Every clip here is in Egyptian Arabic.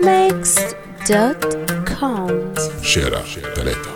arabmix.com شارع ثلاثة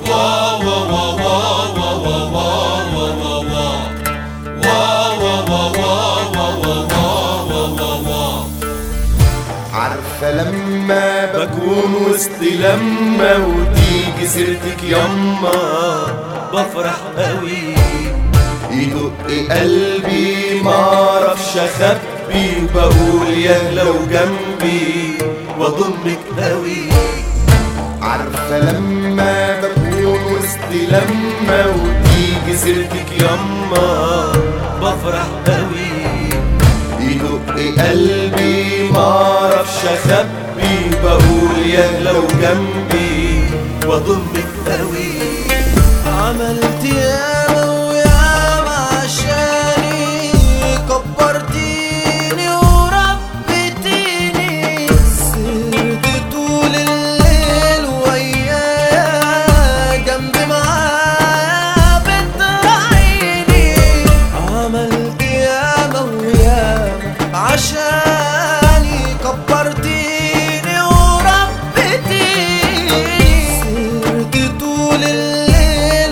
عارفة لما بكون وسط لما وتيجي سيرتك يما بفرح قوي يدق قلبي معرفش اخبي وبقول يا لو جنبي واضمك قوي عارفة لما بكون وسط لما وتيجي سيرتك يما بفرح قوي يدق قلبي معرفش اخبي بقول يا لو جنبي واضمك قوي عملت ياما وياما عشاني كبرتيني وربيتيني سرت طول الليل ويايا جنبي معايا بنت عيني عملت ياما وياما عشاني كبرتيني وربيتيني سرت طول الليل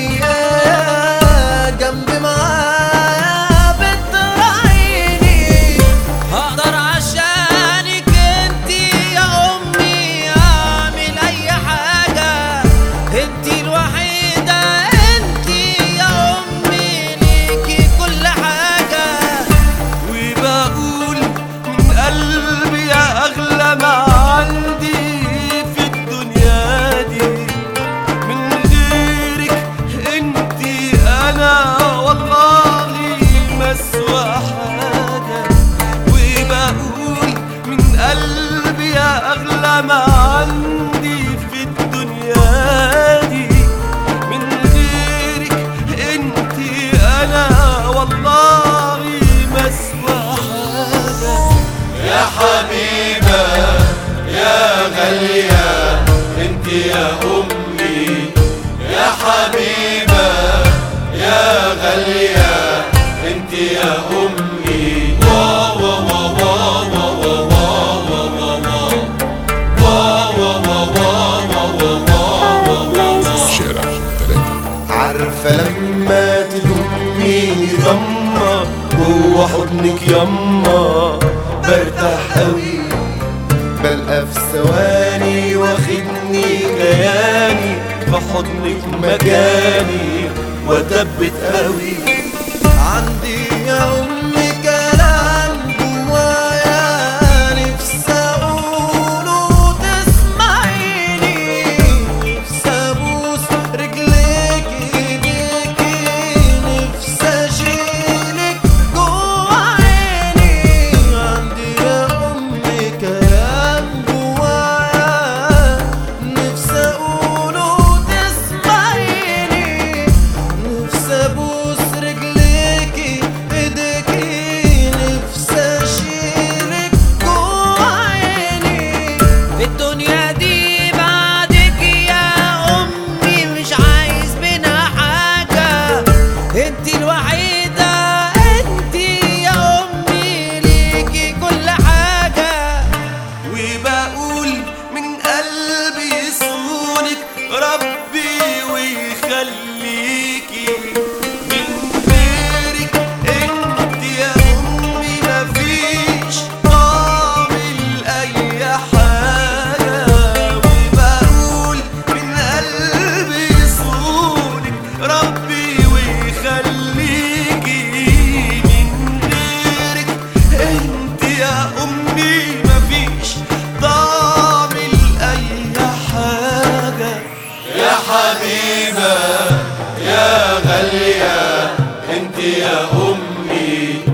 ويايا جنبي معايا بنت عيني هقدر عشانك انتي يا امي اعمل اي حاجة انتي الوحيدة انتي يا امي ليكي كل حاجة وبقول من قلبي يا اغلى ما عندي في الدنيا دي من غيرك انتي انا والله مسوى حاجة وبقول من قلبي يا اغلى ما عندي في الدنيا دي من غيرك انتي انا والله مسوى حاجة يا حبيبة يا غالية انت يا امي يا حبيبة يا غالية انت يا امي وا وا وا وا وا وا وا وا وا وا وا وا شارع ثلاثة عارفة لما تضمي ضمة جوا حضنك يما برتاح قوي بلقى في ثواني واخدني كياني في حضنك مكاني وثبت قوي عندي يا امي كلام جوايا نفسي اقوله تسمعيني نفسي ابوس رجليك ايديكي نفسي اشيلك جوا عيني عندي يا امي كلام جوايا نفسي اقوله تسمعيني نفسي ابوس رجليكي ايديكي نفسي اشيلك جوا عيني في الدنيا دي بعدك يا امي مش عايز منها حاجه انت الوحيده انت يا امي ليكي كل حاجه وبقول من قلبي يصونك ربي ويخليكي من غيرك انت يا امي مفيش طعم لاي حاجه وبقول من قلبي يصونك ربي ويخليكي من غيرك انت يا امي مفيش طعم لاي حاجه يا حبيبه يا غاليه انت يا امي